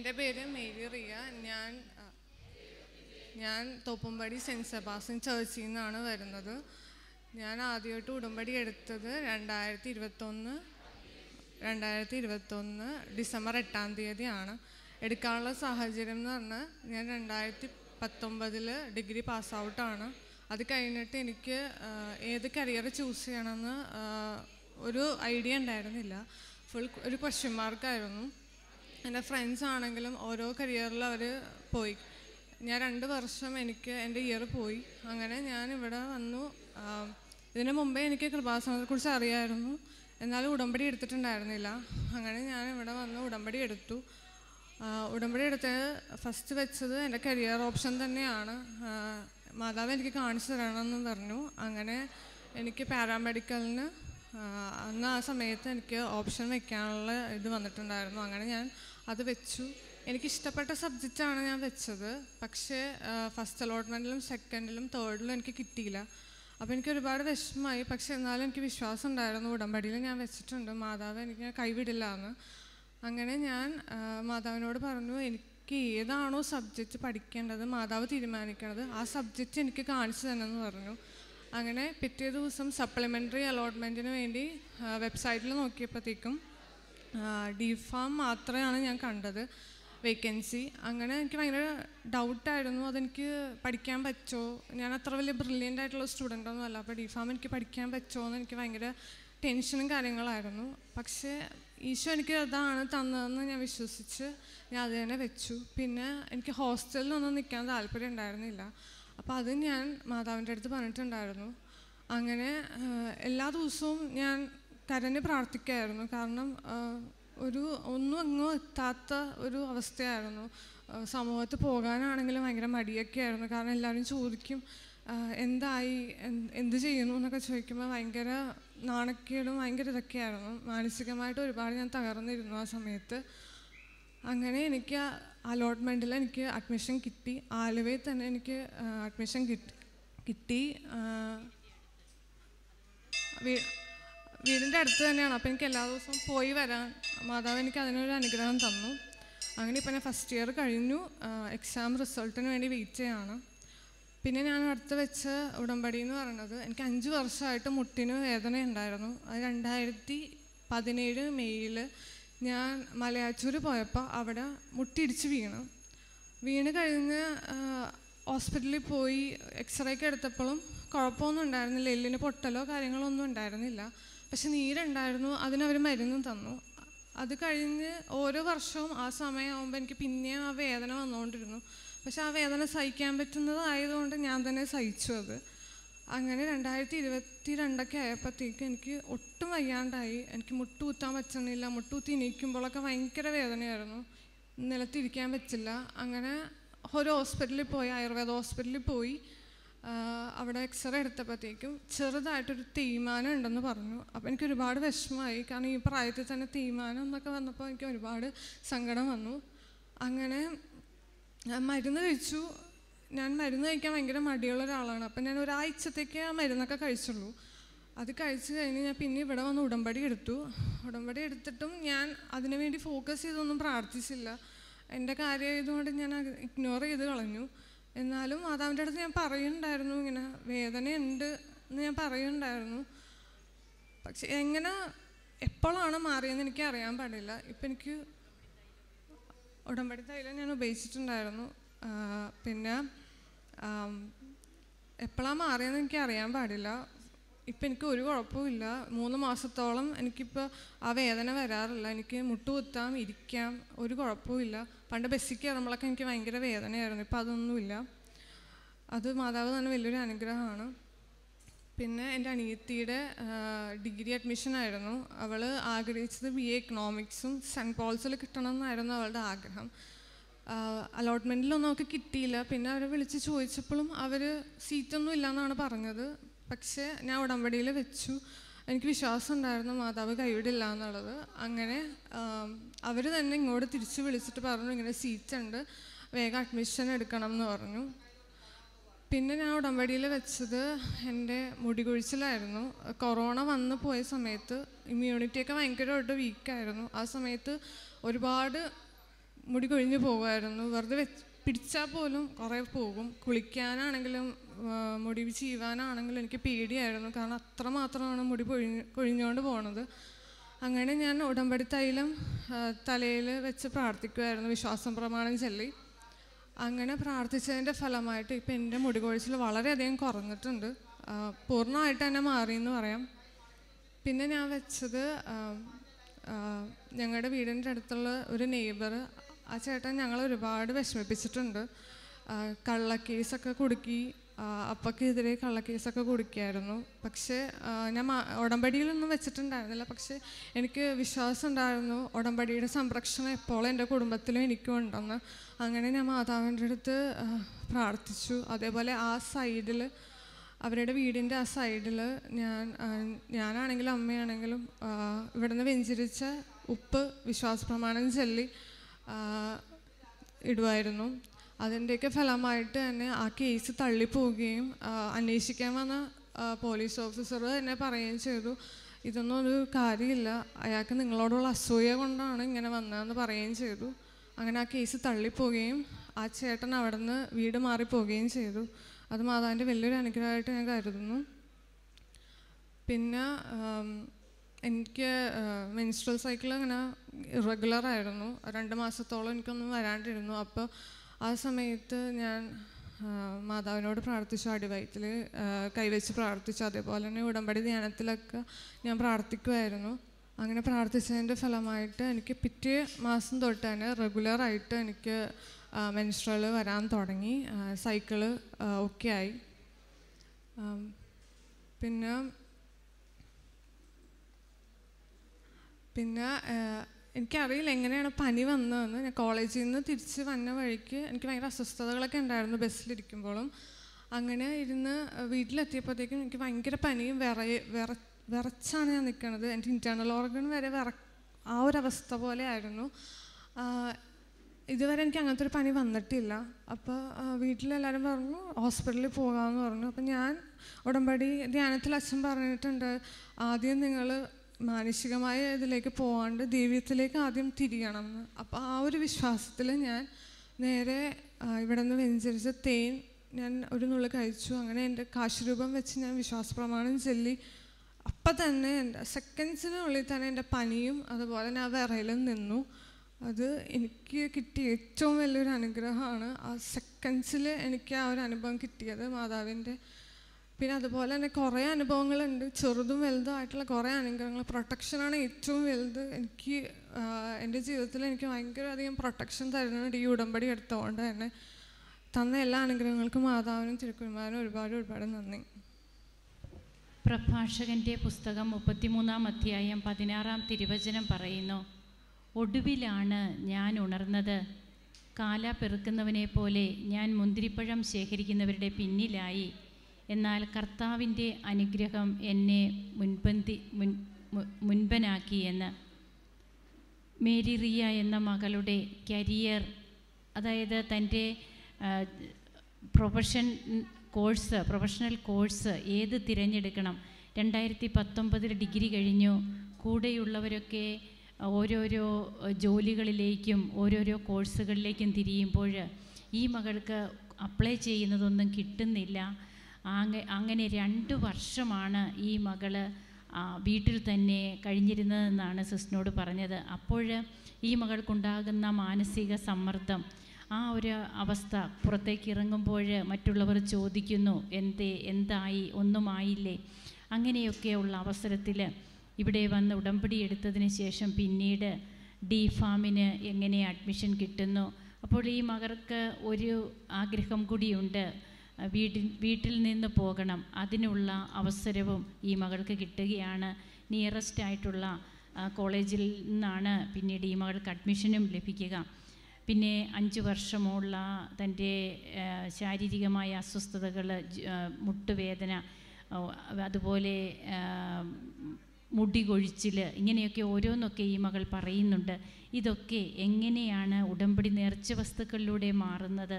എൻ്റെ പേര് മേരി റിയ ഞാൻ ആ, ഞാൻ തോപ്പുംപടി സെൻറ്റ് സെബാസ്റ്റ്യൻ ചേർച്ചിൽ നിന്നാണ് വരുന്നത് ഞാൻ ആദ്യമായിട്ട് ഉടമ്പടി എടുത്തത് രണ്ടായിരത്തി ഇരുപത്തൊന്ന് രണ്ടായിരത്തി ഇരുപത്തൊന്ന് ഡിസംബർ എട്ടാം തീയതിയാണ് എടുക്കാനുള്ള സാഹചര്യം എന്ന് പറഞ്ഞാൽ ഞാൻ രണ്ടായിരത്തി പത്തൊമ്പതിൽ ഡിഗ്രി പാസ് ഔട്ടാണ് അത് കഴിഞ്ഞിട്ട് എനിക്ക് ആ, ഏത് കരിയർ ചൂസ് ചെയ്യണമെന്ന് ആ, ഒരു ഐഡിയ ഉണ്ടായിരുന്നില്ല ഫുൾ ഒരു ക്വസ്റ്റ്യൻ മാർക്കായിരുന്നു എൻ്റെ ഫ്രണ്ട്സ് ആണെങ്കിലും ഓരോ കരിയറിൽ അവർ പോയി ഞാൻ രണ്ട് വർഷം എനിക്ക് എൻ്റെ ഇയർ പോയി അങ്ങനെ ഞാൻ ഇവിടെ വന്നു ആ, ഇതിനു മുമ്പേ എനിക്ക് കൃപാസനത്തെക്കുറിച്ച് അറിയായിരുന്നു എന്നാലും ഉടമ്പടി എടുത്തിട്ടുണ്ടായിരുന്നില്ല അങ്ങനെ ഞാൻ ഇവിടെ വന്ന് ഉടമ്പടി എടുത്തു ആ, ഉടമ്പടി എടുത്തത് ഫസ്റ്റ് വെച്ചത് എൻ്റെ കരിയർ ഓപ്ഷൻ തന്നെയാണ് ആ, മാതാവ് എനിക്ക് കാണിച്ചു തരണമെന്ന് പറഞ്ഞു അങ്ങനെ എനിക്ക് പാരാമെഡിക്കലിന് അന്ന് ആ സമയത്ത് എനിക്ക് ഓപ്ഷൻ വെക്കാനുള്ള ഇത് വന്നിട്ടുണ്ടായിരുന്നു അങ്ങനെ ഞാൻ അത് വെച്ചു എനിക്ക് ഇഷ്ടപ്പെട്ട സബ്ജക്റ്റാണ് ഞാൻ വെച്ചത് പക്ഷേ ഫസ്റ്റ് അലോട്ട്മെൻറ്റിലും സെക്കൻഡിലും തേർഡിലും എനിക്ക് കിട്ടിയില്ല അപ്പോൾ എനിക്ക് ഒരുപാട് വിഷമമായി പക്ഷെ എന്നാലും എനിക്ക് വിശ്വാസം ഉണ്ടായിരുന്നു ഉടമ്പടിയിൽ ഞാൻ വെച്ചിട്ടുണ്ട് മാതാവ് എനിക്ക് കൈവിടില്ല എന്ന് അങ്ങനെ ഞാൻ ആ, മാതാവിനോട് പറഞ്ഞു എനിക്ക് ഏതാണോ സബ്ജക്റ്റ് പഠിക്കേണ്ടത് മാതാവ് തീരുമാനിക്കണത് ആ സബ്ജക്റ്റ് എനിക്ക് കാണിച്ചു തന്നെന്ന് പറഞ്ഞു അങ്ങനെ പിറ്റേ ദിവസം സപ്ലിമെൻ്ററി അലോട്ട്മെൻറ്റിന് വേണ്ടി വെബ്സൈറ്റിൽ നോക്കിയപ്പോഴത്തേക്കും ഡി ഫാം മാത്രമാണ് ഞാൻ കണ്ടത് വേക്കൻസി അങ്ങനെ എനിക്ക് ഭയങ്കര ഡൗട്ടായിരുന്നു അതെനിക്ക് പഠിക്കാൻ പറ്റുമോ ഞാൻ അത്ര വലിയ ബ്രില്യൻ്റ് ആയിട്ടുള്ള സ്റ്റുഡൻ്റ് ഒന്നും അല്ല അപ്പോൾ ഡി ഫാം എനിക്ക് പഠിക്കാൻ പറ്റുമോ എന്ന് എനിക്ക് ഭയങ്കര ടെൻഷനും കാര്യങ്ങളായിരുന്നു പക്ഷേ ഈശോ എനിക്ക് അതാണ് തന്നതെന്ന് ഞാൻ വിശ്വസിച്ച് ഞാൻ അത് തന്നെ വെച്ചു പിന്നെ എനിക്ക് ഹോസ്റ്റലിലൊന്നും നിൽക്കാൻ താല്പര്യം ഉണ്ടായിരുന്നില്ല അപ്പോൾ അത് ഞാൻ മാതാവിൻ്റെ അടുത്ത് പറഞ്ഞിട്ടുണ്ടായിരുന്നു അങ്ങനെ ആ, എല്ലാ ദിവസവും ഞാൻ കരഞ്ഞ് പ്രാർത്ഥിക്കായിരുന്നു കാരണം ആ, ഒരു ഒന്നും എങ്ങും എത്താത്ത ഒരു അവസ്ഥയായിരുന്നു ആ, സമൂഹത്തിൽ പോകാനാണെങ്കിലും ഭയങ്കര മടിയൊക്കെ ആയിരുന്നു കാരണം എല്ലാവരും ചോദിക്കും ആ, എന്തായി എന്ത് എന്ത് ചെയ്യുന്നു എന്നൊക്കെ ചോദിക്കുമ്പോൾ ഭയങ്കര നാണക്കേടും ഭയങ്കര ഇതൊക്കെയായിരുന്നു മാനസികമായിട്ട് ഒരുപാട് ഞാൻ തകർന്നിരുന്നു ആ സമയത്ത് അങ്ങനെ എനിക്ക് അലോട്ട്മെൻറ്റിൽ എനിക്ക് അഡ്മിഷൻ കിട്ടി ആലുവയിൽ തന്നെ എനിക്ക് അഡ്മിഷൻ കിട്ടി കിട്ടി ആ, വീ- വീടിൻ്റെ അടുത്ത് തന്നെയാണ് അപ്പോൾ എനിക്ക് എല്ലാ ദിവസവും പോയി വരാൻ മാതാവ് എനിക്ക് അതിനൊരു അനുഗ്രഹം തന്നു അങ്ങനെ ഇപ്പം ഞാൻ ഫസ്റ്റ് ഇയർ കഴിഞ്ഞു എക്സാം റിസൾട്ടിന് വേണ്ടി വെയിറ്റ് ചെയ്യാണ് പിന്നെ ഞാൻ അടുത്ത് വെച്ച ഉടമ്പടി എന്ന് പറയുന്നത് എനിക്ക് അഞ്ച് വർഷമായിട്ട് മുട്ടിന് വേദന ഉണ്ടായിരുന്നു അത് രണ്ടായിരത്തി പതിനേഴ് മെയ്യിൽ ഞാൻ മലയാറ്റൂർ പോയപ്പോൾ അവിടെ മുട്ടിയിടിച്ച് വീണു വീണ് കഴിഞ്ഞ് ഹോസ്പിറ്റലിൽ പോയി എക്സ്റേ ഒക്കെ എടുത്തപ്പോഴും കുഴപ്പമൊന്നും ഉണ്ടായിരുന്നില്ല എല്ലിന് പൊട്ടലോ കാര്യങ്ങളോ ഒന്നും ഉണ്ടായിരുന്നില്ല പക്ഷെ നീരുണ്ടായിരുന്നു അതിനവർ മരുന്നും തന്നു അത് കഴിഞ്ഞ് ഓരോ വർഷവും ആ സമയമാകുമ്പോൾ എനിക്ക് പിന്നെയും ആ വേദന വന്നുകൊണ്ടിരുന്നു പക്ഷെ ആ വേദന സഹിക്കാൻ പറ്റുന്നതായതുകൊണ്ട് ഞാൻ തന്നെ സഹിച്ചു അത് അങ്ങനെ രണ്ടായിരത്തി ഇരുപത്തി രണ്ടൊക്കെ ആയപ്പോഴത്തേക്ക് എനിക്ക് ഒട്ടും വയ്യാണ്ടായി എനിക്ക് മുട്ടുകുത്താൻ പറ്റുന്നില്ല മുട്ടുകുത്തി ഇണീക്കുമ്പോഴൊക്കെ ഭയങ്കര വേദനയായിരുന്നു നിലത്തിരിക്കാൻ പറ്റില്ല അങ്ങനെ ഒരു ഹോസ്പിറ്റലിൽ പോയി ആയുർവേദ ഹോസ്പിറ്റലിൽ പോയി ആ, അവിടെ എക്സ്റേ എടുത്തപ്പോഴത്തേക്കും ചെറുതായിട്ടൊരു തേയ്മാനം ഉണ്ടെന്ന് പറഞ്ഞു അപ്പോൾ എനിക്ക് ഒരുപാട് വിഷമമായി കാരണം ഈ പ്രായത്തിൽ തന്നെ തേയ്മാനം എന്നൊക്കെ വന്നപ്പോൾ എനിക്ക് ഒരുപാട് സങ്കടം വന്നു അങ്ങനെ ഞാൻ മരുന്ന് കഴിച്ചു ഞാൻ മരുന്ന് കഴിക്കാൻ ഭയങ്കര മടിയുള്ള ഒരാളാണ് അപ്പം ഞാൻ ഒരാഴ്ചത്തേക്ക് ആ മരുന്നൊക്കെ കഴിച്ചുള്ളൂ അത് കഴിച്ച് കഴിഞ്ഞ് ഞാൻ പിന്നെ ഇവിടെ വന്ന് ഉടമ്പടി എടുത്തു ഉടമ്പടി എടുത്തിട്ടും ഞാൻ അതിനു വേണ്ടി ഫോക്കസ് ചെയ്തൊന്നും പ്രാർത്ഥിച്ചില്ല എൻ്റെ കാര്യമായതുകൊണ്ട് ഞാൻ ഇഗ്നോർ ചെയ്ത് കളഞ്ഞു എന്നാലും മാതാവിൻ്റെ അടുത്ത് ഞാൻ പറയുന്നുണ്ടായിരുന്നു ഇങ്ങനെ വേദനയുണ്ട് എന്ന് ഞാൻ പറയുന്നുണ്ടായിരുന്നു പക്ഷെ എങ്ങനെ എപ്പോഴാണ് മാറിയെന്ന് എനിക്ക് അറിയാൻ പാടില്ല ഇപ്പം എനിക്ക് ഉടമ്പടി തൈലം ഞാൻ ഉപയോഗിച്ചിട്ടുണ്ടായിരുന്നു ആ, പിന്നെ എപ്പോഴാണ് മാറിയെന്ന് എനിക്ക് അറിയാൻ പാടില്ല ഇപ്പം എനിക്ക് ഒരു കുഴപ്പമില്ല മൂന്ന് മാസത്തോളം എനിക്കിപ്പോൾ ആ വേദന വരാറില്ല എനിക്ക് മുട്ടുകുത്താം ഇരിക്കാം ഒരു കുഴപ്പമില്ല പണ്ട് ബസ്സിൽ കയറുമ്പോഴൊക്കെ എനിക്ക് ഭയങ്കര വേദനയായിരുന്നു ഇപ്പം അതൊന്നുമില്ല അത് മാതാവ് തന്നെ വലിയൊരു അനുഗ്രഹമാണ് പിന്നെ എൻ്റെ അനിയത്തിയുടെ ഡിഗ്രി അഡ്മിഷൻ ആയിരുന്നു അവൾ ആഗ്രഹിച്ചത് ബി എ എക്കണോമിക്സും സെൻറ്റ് പോൾസിൽ കിട്ടണമെന്നായിരുന്നു അവളുടെ ആഗ്രഹം അലോട്ട്മെൻറ്റിലൊന്നും അവൾക്ക് കിട്ടിയില്ല പിന്നെ അവരെ വിളിച്ച് ചോദിച്ചപ്പോഴും അവർ സീറ്റൊന്നും ഇല്ലയെന്നാണ് പറഞ്ഞത് പക്ഷേ ഞാൻ ഉടമ്പടിയിൽ വെച്ചു എനിക്ക് വിശ്വാസം ഉണ്ടായിരുന്നു മാതാവ് കൈവിടില്ല എന്നുള്ളത് അങ്ങനെ അവർ തന്നെ ഇങ്ങോട്ട് തിരിച്ച് വിളിച്ചിട്ട് പറഞ്ഞു ഇങ്ങനെ സീറ്റ് ഉണ്ട് വേഗം അഡ്മിഷൻ എടുക്കണം എന്ന് പറഞ്ഞു പിന്നെ ഞാൻ ഉടമ്പടിയിൽ വെച്ചത് എൻ്റെ മുടി കൊഴിച്ചിലായിരുന്നു കൊറോണ വന്ന് പോയ സമയത്ത് ഇമ്മ്യൂണിറ്റിയൊക്കെ ഭയങ്കരമായിട്ട് വീക്കായിരുന്നു ആ സമയത്ത് ഒരുപാട് മുടി കൊഴിഞ്ഞു പോകുമായിരുന്നു വെറുതെ വെച്ച് പിടിച്ചാൽ പോലും കുറേ പോകും കുളിക്കാനാണെങ്കിലും ആ, മുടി ചീവാനാണെങ്കിലും എനിക്ക് പേടിയായിരുന്നു കാരണം അത്രമാത്രമാണ് മുടി പൊഴിഞ്ഞ് കൊഴിഞ്ഞുകൊണ്ട് പോണത് അങ്ങനെ ഞാൻ ഉടമ്പടി തൈലം തലയിൽ വെച്ച് പ്രാർത്ഥിക്കുമായിരുന്നു വിശ്വാസം പ്രമാണം ചൊല്ലി അങ്ങനെ പ്രാർത്ഥിച്ചതിൻ്റെ ഫലമായിട്ട് ഇപ്പം എൻ്റെ മുടി കൊഴിച്ചിൽ വളരെയധികം കുറഞ്ഞിട്ടുണ്ട് ആ, പൂർണ്ണമായിട്ട് തന്നെ മാറി എന്ന് പറയാം പിന്നെ ഞാൻ വെച്ചത് ഞങ്ങളുടെ വീടിൻ്റെ അടുത്തുള്ള ഒരു നെയ്ബർ ആ ചേട്ടൻ ഞങ്ങൾ ഒരുപാട് വിഷമിപ്പിച്ചിട്ടുണ്ട് ആ, കള്ളക്കേസൊക്കെ കുടുക്കി ആ, അപ്പക്കെതിരെ കള്ളക്കേസൊക്കെ കുടുക്കിയായിരുന്നു പക്ഷേ ആ, ഞാൻ മാ- ഉടമ്പടിയിലൊന്നും വെച്ചിട്ടുണ്ടായിരുന്നില്ല പക്ഷേ എനിക്ക് വിശ്വാസം ഉണ്ടായിരുന്നു ഉടമ്പടിയുടെ സംരക്ഷണം എപ്പോഴും എൻ്റെ കുടുംബത്തിലും എനിക്കും ഉണ്ടെന്ന് അങ്ങനെ ഞാൻ മാതാവിൻ്റെ അടുത്ത് ആ, പ്രാർത്ഥിച്ചു അതേപോലെ ആ സൈഡിൽ അവരുടെ വീടിൻ്റെ ആ സൈഡിൽ ഞാൻ ആ, ഞാനാണെങ്കിലും അമ്മയാണെങ്കിലും ആ, ഇവിടുന്ന് വെഞ്ചരിച്ച ഉപ്പ് വിശ്വാസ പ്രമാണം ചൊല്ലി ആ, ഇടുമായിരുന്നു അതിൻ്റെയൊക്കെ ഫലമായിട്ട് തന്നെ ആ കേസ് തള്ളിപ്പോവുകയും ആ, അന്വേഷിക്കാൻ വന്ന ആ, പോലീസ് ഓഫീസർ എന്നെ പറയുകയും ചെയ്തു ഇതൊന്നും ഒരു കാര്യമില്ല അയാൾക്ക് നിങ്ങളോടുള്ള അസൂയ കൊണ്ടാണ് ഇങ്ങനെ വന്നതെന്ന് പറയുകയും ചെയ്തു അങ്ങനെ ആ കേസ് തള്ളിപ്പോവുകയും ആ ചേട്ടൻ അവിടെ നിന്ന് വീട് മാറിപ്പോവുകയും ചെയ്തു അത് മാതാവിൻ്റെ വലിയൊരു അനുഗ്രഹമായിട്ട് ഞാൻ കരുതുന്നു പിന്നെ ആം, എനിക്ക് മെൻസ്ട്രൽ സൈക്കിൾ അങ്ങനെ ഇറഗുലർ ആയിരുന്നു രണ്ട് മാസത്തോളം എനിക്കൊന്നും വരാണ്ടിരുന്നു അപ്പോൾ ആ സമയത്ത് ഞാൻ ആ, മാതാവിനോട് പ്രാർത്ഥിച്ചു അടിവയറ്റിൽ കൈവച്ച് പ്രാർത്ഥിച്ചു അതേപോലെ തന്നെ ഉടമ്പടി ധ്യാനത്തിലൊക്കെ ഞാൻ പ്രാർത്ഥിക്കുമായിരുന്നു അങ്ങനെ പ്രാർത്ഥിച്ചതിൻ്റെ ഫലമായിട്ട് എനിക്ക് പിറ്റേ മാസം തൊട്ട് തന്നെ റെഗുലറായിട്ട് എനിക്ക് മെൻസ്ട്രൽ വരാൻ തുടങ്ങി സൈക്കിള് ഒക്കെ ആയി ആം, പിന്നെ പിന്നെ ആഹ്, എനിക്കറിയില്ല എങ്ങനെയാണ് പനി വന്നതെന്ന് ഞാൻ കോളേജിൽ നിന്ന് തിരിച്ച് വന്ന വഴിക്ക് എനിക്ക് ഭയങ്കര അസ്വസ്ഥതകളൊക്കെ ഉണ്ടായിരുന്നു ബസ്സിലിരിക്കുമ്പോഴും അങ്ങനെ ഇരുന്ന് വീട്ടിലെത്തിയപ്പോഴത്തേക്കും എനിക്ക് ഭയങ്കര പനിയും വിറ വിറ വിറച്ചാണ് ഞാൻ നിൽക്കുന്നത് എൻ്റെ ഇൻറ്റേർണൽ ഓർഗൻ വരെ വിറ ആ ഒരു അവസ്ഥ പോലെ ആയിരുന്നു ആഹ്, ഇതുവരെ എനിക്ക് അങ്ങനത്തെ ഒരു പനി വന്നിട്ടില്ല അപ്പോൾ വീട്ടിലെല്ലാവരും പറഞ്ഞു ഹോസ്പിറ്റലിൽ പോകാമെന്ന് പറഞ്ഞു അപ്പം ഞാൻ ഉടമ്പടി ധ്യാനത്തിൽ അച്ഛൻ പറഞ്ഞിട്ടുണ്ട് ആദ്യം നിങ്ങൾ മാനസികമായ ഇതിലേക്ക് പോകാണ്ട് ദൈവത്തിലേക്ക് ആദ്യം തിരിയണം എന്ന് അപ്പോൾ ആ ഒരു വിശ്വാസത്തിൽ ഞാൻ നേരെ ആ, ഇവിടെ നിന്ന് വെഞ്ചരിച്ച തേൻ ഞാൻ ഒരു നുള്ളി കഴിച്ചു അങ്ങനെ എൻ്റെ കാശുരൂപം വെച്ച് ഞാൻ വിശ്വാസ പ്രമാണം ചൊല്ലി അപ്പം തന്നെ എൻ്റെ സെക്കൻഡ്സിനുള്ളിൽ തന്നെ എൻ്റെ പനിയും അതുപോലെ തന്നെ ആ വിറയിലും നിന്നു അത് എനിക്ക് കിട്ടിയ ഏറ്റവും വലിയൊരു അനുഗ്രഹമാണ് ആ സെക്കൻഡ്സിൽ എനിക്ക് ആ ഒരു അനുഭവം കിട്ടിയത് മാതാവിൻ്റെ പിന്നെ അതുപോലെ തന്നെ കുറേ അനുഭവങ്ങളുണ്ട് ചെറുതും വലുതുമായിട്ടുള്ള കുറേ അനുഗ്രഹങ്ങൾ പ്രൊട്ടക്ഷനാണ് ഏറ്റവും വലുത് എനിക്ക് ആ, എൻ്റെ ജീവിതത്തിൽ എനിക്ക് ഭയങ്കര അധികം പ്രൊട്ടക്ഷൻ തരുന്നുണ്ട് ഈ ഉടമ്പടി എടുത്തുകൊണ്ട് തന്നെ തന്ന എല്ലാ അനുഗ്രഹങ്ങൾക്കും മാതാവിനും തിരുക്കുമാരനും ഒരുപാട് ഒരുപാട് നന്ദി പ്രഭാഷകന്റെ പുസ്തകം മുപ്പത്തിമൂന്നാം അധ്യായം പതിനാറാം തിരുവചനം പറയുന്നു ഒടുവിലാണ് ഞാൻ ഉണർന്നത് കാല പെറുക്കുന്നവനെ പോലെ ഞാൻ മുന്തിരിപ്പഴം ശേഖരിക്കുന്നവരുടെ പിന്നിലായി എന്നാൽ കർത്താവിൻ്റെ അനുഗ്രഹം എന്നെ മുൻപന്തി മുൻ മു- മുൻപനാക്കി എന്ന് മേരി റിയ എന്ന മകളുടെ കരിയർ അതായത് തൻ്റെ ആ, പ്രൊഫഷൻ കോഴ്സ് പ്രൊഫഷണൽ കോഴ്സ് ഏത് തിരഞ്ഞെടുക്കണം രണ്ടായിരത്തി പത്തൊമ്പതിൽ ഡിഗ്രി കഴിഞ്ഞു കൂടെയുള്ളവരൊക്കെ ഓരോരോ ജോലികളിലേക്കും ഓരോരോ കോഴ്സുകളിലേക്കും തിരിയുമ്പോൾ ഈ മകൾക്ക് അപ്ലൈ ചെയ്യുന്നതൊന്നും കിട്ടുന്നില്ല ആങ്ങ- അങ്ങനെ രണ്ട് വർഷമാണ് ഈ മകള് ആ, വീട്ടിൽ തന്നെ കഴിഞ്ഞിരുന്നതെന്നാണ് സിസ്റ്റിനോട് പറഞ്ഞത് അപ്പോൾ ഈ മകൾക്കുണ്ടാകുന്ന മാനസിക സമ്മർദ്ദം ആ ഒരു അവസ്ഥ പുറത്തേക്ക് ഇറങ്ങുമ്പോൾ മറ്റുള്ളവർ ചോദിക്കുന്നു എന്തേ എന്തായി ഒന്നുമായില്ലേ അങ്ങനെയൊക്കെയുള്ള അവസരത്തിൽ ഇവിടെ വന്ന് ഉടമ്പടി എടുത്തതിന് ശേഷം പിന്നീട് ഡി ഫാമിന് എങ്ങനെ അഡ്മിഷൻ കിട്ടുന്നു അപ്പോൾ ഈ മകൾക്ക് ഒരു ആഗ്രഹം കൂടിയുണ്ട് അഹ് വീട്ടിൽ വീട്ടിൽ നിന്ന് പോകണം അതിനുള്ള അവസരവും ഈ മകൾക്ക് കിട്ടുകയാണ് നിയറസ്റ്റ് ആയിട്ടുള്ള ആ, കോളേജിൽ നിന്നാണ് പിന്നീട് ഈ മകൾക്ക് അഡ്മിഷനും ലഭിക്കുക പിന്നെ അഞ്ച് വർഷമുള്ള തൻ്റെ ആ, ശാരീരികമായ അസ്വസ്ഥതകൾ മുട്ടുവേദന ആ, അതുപോലെ ആ, മുടി കൊഴിച്ചിൽ ഇങ്ങനെയൊക്കെ ഓരോന്നൊക്കെ ഈ മകൾ പറയുന്നുണ്ട് ഇതൊക്കെ എങ്ങനെയാണ് ഉടമ്പടി നേർച്ച വസ്തുക്കളിലൂടെ മാറുന്നത്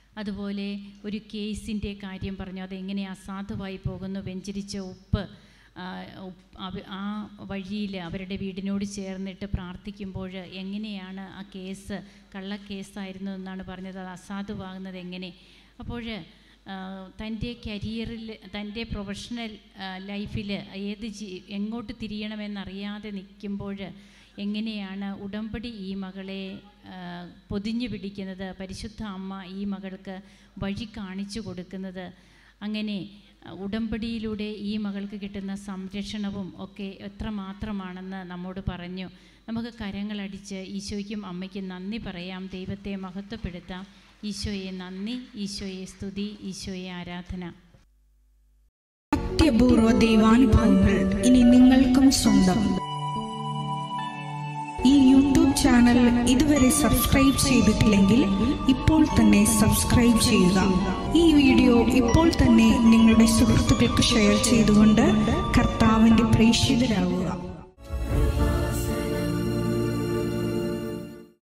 അതുപോലെ ഒരു കേസിൻ്റെ കാര്യം പറഞ്ഞു അതെങ്ങനെ അസാധുവായി പോകുന്നു വെഞ്ചരിച്ച ഉപ്പ് ആ, ഉപ്പ് അവ- ആ വഴിയിൽ അവരുടെ വീടിനോട് ചേർന്നിട്ട് പ്രാർത്ഥിക്കുമ്പോൾ എങ്ങനെയാണ് ആ കേസ് കള്ളക്കേസായിരുന്നു എന്നാണ് പറഞ്ഞത് അത് അസാധുവാകുന്നത് എങ്ങനെ അപ്പോൾ തൻ്റെ കരിയറിൽ തൻ്റെ പ്രൊഫഷണൽ ലൈഫിൽ ഏത് ജീ എങ്ങോട്ട് തിരിയണമെന്നറിയാതെ നിൽക്കുമ്പോൾ എങ്ങനെയാണ് ഉടമ്പടി ഈ മകളെ ആ, പൊതിഞ്ഞു പിടിക്കുന്നത് പരിശുദ്ധ അമ്മ ഈ മകൾക്ക് വഴി കാണിച്ചു കൊടുക്കുന്നത് അങ്ങനെ ആ, ഉടമ്പടിയിലൂടെ ഈ മകൾക്ക് കിട്ടുന്ന സംരക്ഷണവും ഒക്കെ എത്രമാത്രമാണെന്ന് നമ്മോട് പറഞ്ഞു നമുക്ക് കരങ്ങളടിച്ച് ഈശോയ്ക്കും അമ്മയ്ക്കും നന്ദി പറയാം ദൈവത്തെ മഹത്വപ്പെടുത്താം ഈശോയെ നന്ദി ഈശോയെ സ്തുതി ഈശോയെ ആരാധന അത്യപൂർവ ദൈവാനുഭവങ്ങൾ ഇനി നിങ്ങൾക്കും സ്വന്തം ഈ യൂട്യൂബ് ചാനൽ ഇതുവരെ സബ്സ്ക്രൈബ് ചെയ്തിട്ടില്ലെങ്കിൽ ഇപ്പോൾ തന്നെ സബ്സ്ക്രൈബ് ചെയ്യുക ഈ വീഡിയോ ഇപ്പോൾ തന്നെ നിങ്ങളുടെ സുഹൃത്തുക്കൾക്ക് ഷെയർ ചെയ്തുകൊണ്ട് കർത്താവിന്റെ പ്രേക്ഷിതരാകുക